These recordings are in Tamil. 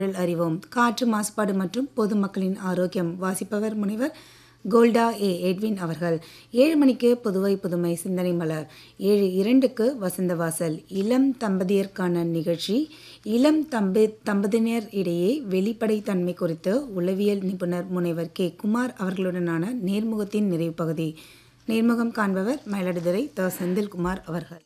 அறிவோம் காற்று மாசுபாடு மற்றும் பொதுமக்களின் ஆரோக்கியம் வாசிப்பவர் முனைவர் கோல்டா ஏ எட்வின் அவர்கள் ஏழு மணிக்கு புதுவை புதுமை சிந்தனை மலர் ஏழு இரண்டுக்கு வசந்த வாசல் இளம் தம்பதியருக்கான நிகழ்ச்சி இளம் தம்பி தம்பதியினர் இடையே வெளிப்படைத்தன்மை குறித்து உளவியல் நிபுணர் முனைவர் கே குமார் அவர்களுடனான நேர்முகத்தின் நிறைவு பகுதி நேர்முகம் காண்பவர் மயிலாடுதுறை த செந்தில்குமார் அவர்கள்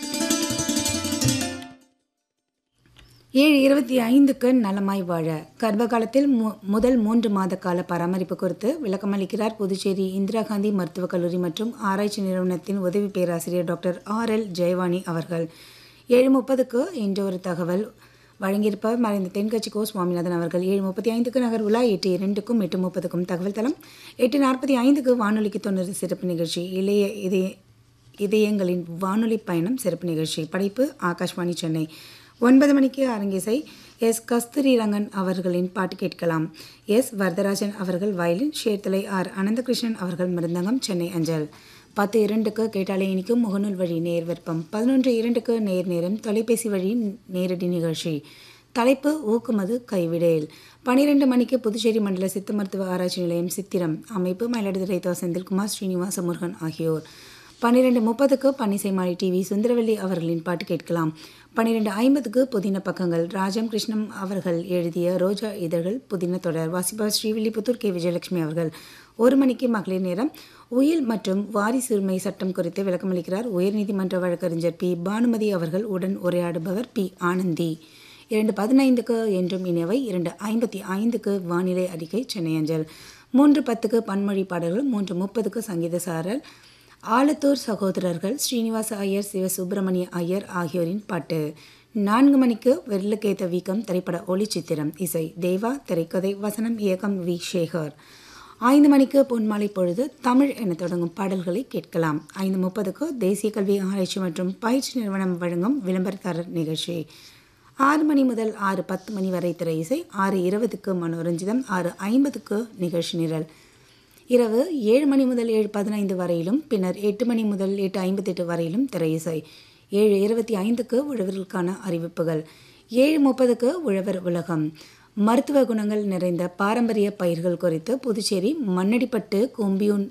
ஏழு இருபத்தி ஐந்துக்கு நலமாய் வாழ கர்ப்ப காலத்தில் மு முதல் மூன்று மாத கால பராமரிப்பு குறித்து விளக்கமளிக்கிறார் புதுச்சேரி இந்திரா காந்தி மருத்துவக் கல்லூரி மற்றும் ஆராய்ச்சி நிறுவனத்தின் உதவி பேராசிரியர் டாக்டர் ஆர் எல் ஜெயவாணி அவர்கள் ஏழு முப்பதுக்கு இன்று ஒரு தகவல் வழங்கியிருப்பவர் மறைந்த தென்கட்சி கோ சுவாமிநாதன் அவர்கள் ஏழு முப்பத்தி ஐந்துக்கு நகர் உலா எட்டு இரண்டுக்கும் எட்டு முப்பதுக்கும் தகவல் தளம் எட்டு நாற்பத்தி ஐந்துக்கு வானொலிக்கு தொண்ணூறு சிறப்பு நிகழ்ச்சி இளைய இதய இதயங்களின் வானொலி பயணம் சிறப்பு நிகழ்ச்சி படைப்பு ஆகாஷ்வாணி சென்னை ஒன்பது மணிக்கு அரங்கேசை எஸ் கஸ்தூரி ரங்கன் அவர்களின் பாட்டு கேட்கலாம் எஸ் வரதராஜன் அவர்கள் வயலின் ஷேர்தலை ஆர் அனந்தகிருஷ்ணன் அவர்கள் மிருந்தங்கம் சென்னை அஞ்சல் பத்து இரண்டுக்கு கேட்டாலே இனிக்கும் முகநூல் வழி நேர் விருப்பம் பதினொன்று இரண்டுக்கு நேர் நேரம் தொலைபேசி வழி நேரடி நிகழ்ச்சி தலைப்பு ஊக்குமது கைவிடேல் பனிரெண்டு மணிக்கு புதுச்சேரி மண்டல சித்த மருத்துவ ஆராய்ச்சி நிலையம் சித்திரம் அமைப்பு மயிலாடுதுறை தோ செந்தில்குமார் ஸ்ரீனிவாச முருகன் ஆகியோர் பன்னிரெண்டு முப்பதுக்கு பன்னிசை மாலை டிவி சுந்தரவல்லி அவர்களின் பாட்டு கேட்கலாம் பன்னிரெண்டு ஐம்பதுக்கு புதின பக்கங்கள் ராஜம் கிருஷ்ணம் அவர்கள் எழுதிய ரோஜா இதழ்கள் புதின தொடர் வாசிப்பவர் ஸ்ரீவில்லிபுத்தூர் கே விஜயலட்சுமி அவர்கள் ஒரு மணிக்கு மகளிர் நேரம் உயில் மற்றும் வாரிசுரிமை சட்டம் குறித்து விளக்கமளிக்கிறார் உயர்நீதிமன்ற வழக்கறிஞர் பி பானுமதி அவர்கள் உடன் உரையாடுபவர் பி ஆனந்தி இரண்டு பதினைந்துக்கு என்றும் இனியவை இரண்டு ஐம்பத்தி ஐந்துக்கு வானிலை அறிக்கை சென்னை அஞ்சல் மூன்று பத்துக்கு பன்மொழி பாடல்கள் மூன்று முப்பதுக்கு சங்கீத சாரல் ஆலத்தூர் சகோதரர்கள் ஸ்ரீனிவாச ஐயர் சிவசுப்பிரமணிய ஐயர் ஆகியோரின் பாட்டு நான்கு மணிக்கு வெள்ளக்கேத்த வீக்கம் திரைப்பட ஒளிச்சித்திரம் இசை தேவா திரைக்கதை வசனம் இயக்கம் வி சேகர் ஐந்து மணிக்கு பொன்மாலை பொழுது தமிழ் என தொடங்கும் பாடல்களை கேட்கலாம் ஐந்து முப்பதுக்கு தேசிய கல்வி ஆராய்ச்சி மற்றும் பயிற்சி நிறுவனம் வழங்கும் விளம்பரதாரர் நிகழ்ச்சி ஆறு மணி முதல் ஆறு பத்து மணி வரை திரை இசை ஆறு இருபதுக்கு மனோரஞ்சிதம் ஆறு ஐம்பதுக்கு நிகழ்ச்சி நிரல் இரவு ஏழு மணி முதல் ஏழு பதினைந்து வரையிலும் பின்னர் எட்டு மணி முதல் எட்டு ஐம்பத்தெட்டு வரையிலும் திரை இசை ஏழு இருபத்தி ஐந்துக்கு உழவர்களுக்கான அறிவிப்புகள் ஏழு முப்பதுக்கு உழவர் உலகம் மருத்துவ குணங்கள் நிறைந்த பாரம்பரிய பயிர்கள் குறித்து புதுச்சேரி மண்ணடிப்பட்டு கொம்பியூன்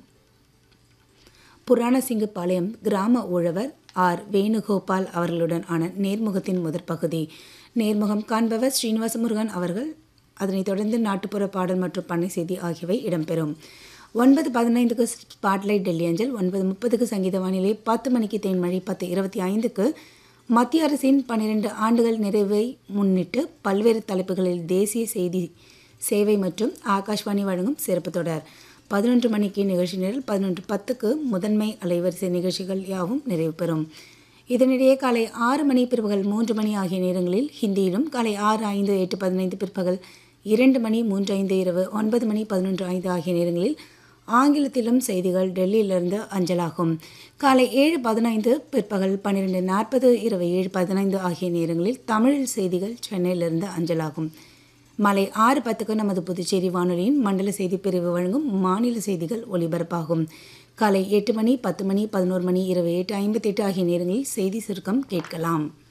புராணசிங்குபாளையம் கிராம உழவர் ஆர் வேணுகோபால் அவர்களுடன் ஆன நேர்முகத்தின் முதற் பகுதி நேர்முகம் காண்பவர் ஸ்ரீனிவாச முருகன் அவர்கள் அதனைத் தொடர்ந்து நாட்டுப்புற பாடல் மற்றும் பண்ணை செய்தி ஆகியவை இடம்பெறும் ஒன்பது பதினைந்துக்கு ஸ்பாட்லைட் டெல்லி அஞ்சல் ஒன்பது முப்பதுக்கு சங்கீத வானிலை பத்து மணிக்கு தேன்மழை பத்து இருபத்தி ஐந்துக்கு மத்திய அரசின் பன்னிரண்டு ஆண்டுகள் நிறைவை முன்னிட்டு பல்வேறு தலைப்புகளில் தேசிய செய்தி சேவை மற்றும் ஆகாஷ்வாணி வழங்கும் சிறப்பு தொடர் பதினொன்று மணிக்கு நிகழ்ச்சி நிரல் பதினொன்று பத்துக்கு முதன்மை அலைவரிசை நிகழ்ச்சிகள் யாவும் நிறைவு பெறும் இதனிடையே காலை ஆறு மணி பிற்பகல் மூன்று மணி ஆகிய நேரங்களில் ஹிந்தியிலும் காலை ஆறு ஐந்து எட்டு பதினைந்து பிற்பகல் இரண்டு மணி மூன்று ஐந்து இரவு ஒன்பது மணி பதினொன்று ஐந்து ஆகிய நேரங்களில் ஆங்கிலத்திலும் செய்திகள் டெல்லியிலிருந்து அஞ்சலாகும் காலை ஏழு பதினைந்து பிற்பகல் பன்னிரெண்டு நாற்பது இரவு ஏழு பதினைந்து ஆகிய நேரங்களில் தமிழில் செய்திகள் சென்னையிலிருந்து அஞ்சலாகும் மாலை ஆறு பத்துக்கு நமது புதுச்சேரி வானொலியின் மண்டல செய்தி பிரிவு வழங்கும் மாநில செய்திகள் ஒலிபரப்பாகும் காலை எட்டு மணி பத்து மணி பதினோரு மணி இரவு எட்டு ஐம்பத்தெட்டு ஆகிய நேரங்களில் செய்தி சுருக்கம் கேட்கலாம்